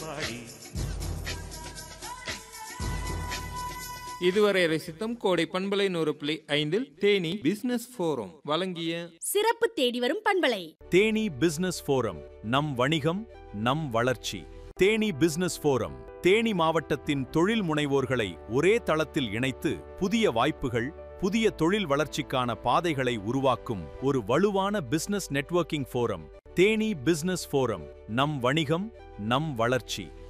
வாடி இதுவரை ரசித்தம் கோடை பண்பலை நூறு புள்ளி ஐந்தில் தேனி பிசினஸ் ஃபோரம் வழங்கிய சிறப்பு தேடி வரும் பண்பலை தேனி பிசினஸ் ஃபோரம் நம் வணிகம் நம் வளர்ச்சி தேனி பிசினஸ் ஃபோரம் தேனி மாவட்டத்தின் தொழில் முனைவோர்களை ஒரே தளத்தில் இணைத்து புதிய வாய்ப்புகள் புதிய தொழில் வளர்ச்சிக்கான பாதைகளை உருவாக்கும் ஒரு வலுவான business networking forum Theni business forum நம் வணிகம் நம் வளர்ச்சி